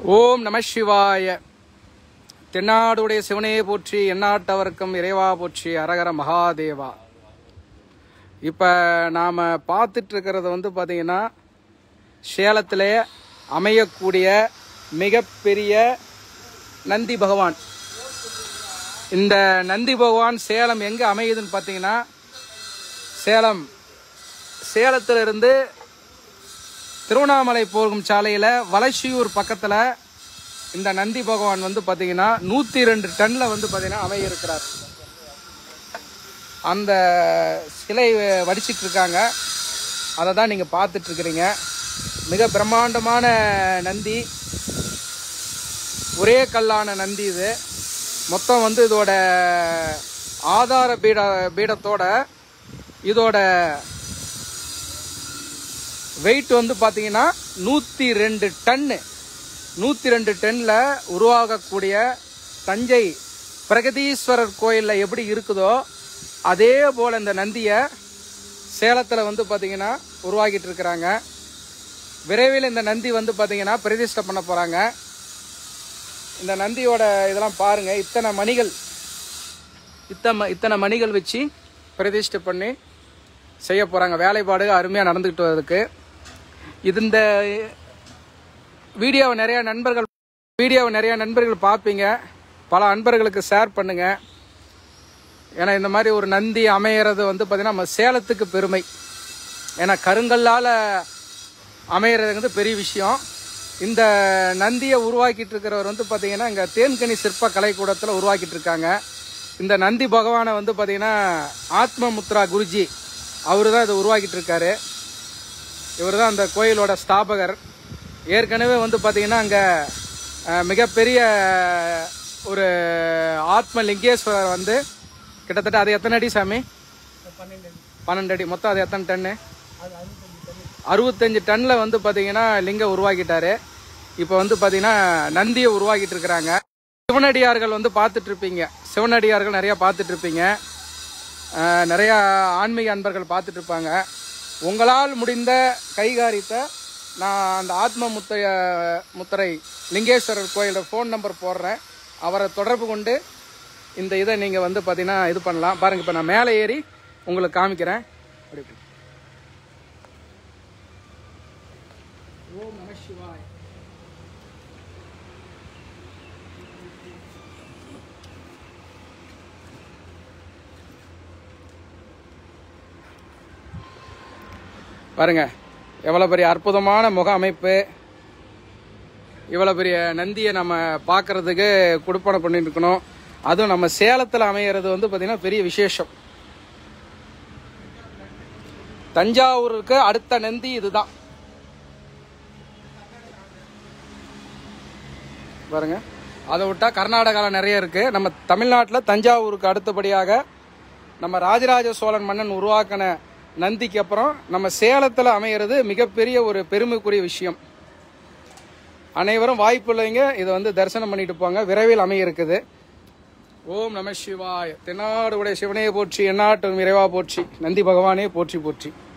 ஓம் நம சிவாய தென்னாடுடைய சிவனே போற்றி எந்நாட்டவர்க்கும் இறைவா போற்றி அரகர மகாதேவா இப்போ நாம் பார்த்துட்டு இருக்கிறது வந்து பார்த்தீங்கன்னா சேலத்திலே அமையக்கூடிய மிகப்பெரிய நந்தி பகவான் இந்த நந்தி பகவான் சேலம் எங்கே அமையுதுன்னு பார்த்தீங்கன்னா சேலம் சேலத்திலிருந்து திருவண்ணாமலை போகும் சாலையில் வளசியூர் பக்கத்தில் இந்த நந்தி பகவான் வந்து பார்த்தீங்கன்னா நூற்றி ரெண்டு டன்னில் வந்து பார்த்தீங்கன்னா அமைய இருக்கிறார் அந்த சிலை வடிச்சிட்டு இருக்காங்க அதை தான் நீங்கள் பார்த்துட்டு இருக்கிறீங்க மிக பிரம்மாண்டமான நந்தி ஒரே கல்லான நந்தி இது மொத்தம் வந்து இதோட ஆதார பீட பீடத்தோட இதோட வெயிட் வந்து பார்த்தீங்கன்னா நூற்றி ரெண்டு டன்னு நூற்றி ரெண்டு டன்னில் உருவாகக்கூடிய தஞ்சை பிரகதீஸ்வரர் கோயிலில் எப்படி இருக்குதோ அதே போல் இந்த நந்தியை சேலத்தில் வந்து பார்த்தீங்கன்னா உருவாக்கிட்டு இருக்கிறாங்க விரைவில் இந்த நந்தி வந்து பார்த்தீங்கன்னா பிரதிஷ்டை பண்ண போகிறாங்க இந்த நந்தியோட இதெல்லாம் பாருங்கள் இத்தனை மணிகள் இத்தனை இத்தனை மணிகள் வச்சு பிரதிஷ்டை பண்ணி செய்ய போகிறாங்க வேலைப்பாடு அருமையாக நடந்துக்கிட்டு வருதுக்கு இது இந்த வீடியோவை நிறைய நண்பர்கள் வீடியோவை நிறைய நண்பர்கள் பார்ப்பீங்க பல அன்பர்களுக்கு ஷேர் பண்ணுங்க ஏன்னா இந்த மாதிரி ஒரு நந்தி அமையிறது வந்து பார்த்தீங்கன்னா நம்ம சேலத்துக்கு பெருமை ஏன்னா கருங்கல்லால் அமையிறது வந்து பெரிய விஷயம் இந்த நந்தியை உருவாக்கிட்டு இருக்கிறவர் வந்து பார்த்தீங்கன்னா இங்கே தேன்கனி சிற்ப கலைக்கூடத்தில் உருவாக்கிட்டு இருக்காங்க இந்த நந்தி பகவானை வந்து பார்த்தீங்கன்னா ஆத்ம முத்ரா குருஜி அவர் தான் இதை உருவாக்கிட்டு இருக்காரு இவர் தான் அந்த கோயிலோட ஸ்தாபகர் ஏற்கனவே வந்து பார்த்தீங்கன்னா அங்கே மிகப்பெரிய ஒரு ஆத்ம லிங்கேஸ்வரர் வந்து கிட்டத்தட்ட அது எத்தனை அடி சாமி பன்னெண்டு அடி மொத்தம் அது எத்தனை டன்னு அறுபத்தஞ்சு டன்னில் வந்து பார்த்தீங்கன்னா லிங்கம் உருவாக்கிட்டாரு இப்போ வந்து பார்த்தீங்கன்னா நந்தியை உருவாக்கிட்டு இருக்கிறாங்க சிவனடியார்கள் வந்து பார்த்துட்டு இருப்பீங்க சிவனடியார்கள் நிறையா பார்த்துட்டு இருப்பீங்க அஹ், நிறையா ஆன்மீக அன்பர்கள் பார்த்துட்டு இருப்பாங்க உங்களால் முடிந்த கைகாரியத்தை நான் அந்த ஆத்ம முத்தைய முத்திரை லிங்கேஸ்வரர் கோயிலோட ஃபோன் நம்பர் போடுறேன் அவரை தொடர்பு கொண்டு இந்த இதை நீங்கள் வந்து பார்த்தீங்கன்னா இது பண்ணலாம் பாருங்கள் இப்போ நான் மேலே ஏறி உங்களுக்கு காமிக்கிறேன் அப்படி இப்படி. ஓம் நம சிவாய் பாருங்க எவ்வளோ பெரிய அற்புதமான முக அமைப்பு இவ்வளோ பெரிய நந்தியை நம்ம பார்க்கறதுக்கு கொடுப்பனை பண்ணிட்டு இருக்கணும் அதுவும் நம்ம சேலத்தில் அமையிறது வந்து பார்த்திங்கன்னா பெரிய விசேஷம் தஞ்சாவூருக்கு அடுத்த நந்தி இதுதான் பாருங்க அதை விட்டா கர்நாடகாவில் நிறைய இருக்கு நம்ம தமிழ்நாட்டில் தஞ்சாவூருக்கு அடுத்தபடியாக நம்ம ராஜராஜ சோழன் மன்னன் உருவாக்கின நந்திக்கு அப்புறம் நம்ம சேலத்தில் அமையிறது மிகப்பெரிய ஒரு பெருமைக்குரிய விஷயம் அனைவரும் வாய்ப்புள்ளவங்க இதை வந்து தரிசனம் பண்ணிட்டு போங்க விரைவில் அமைய இருக்குது ஓம் நம சிவாய தென்னாடு உடைய சிவனே போற்றி எந்நாட்டும் இறைவா போற்றி நந்தி பகவானே போற்றி போற்றி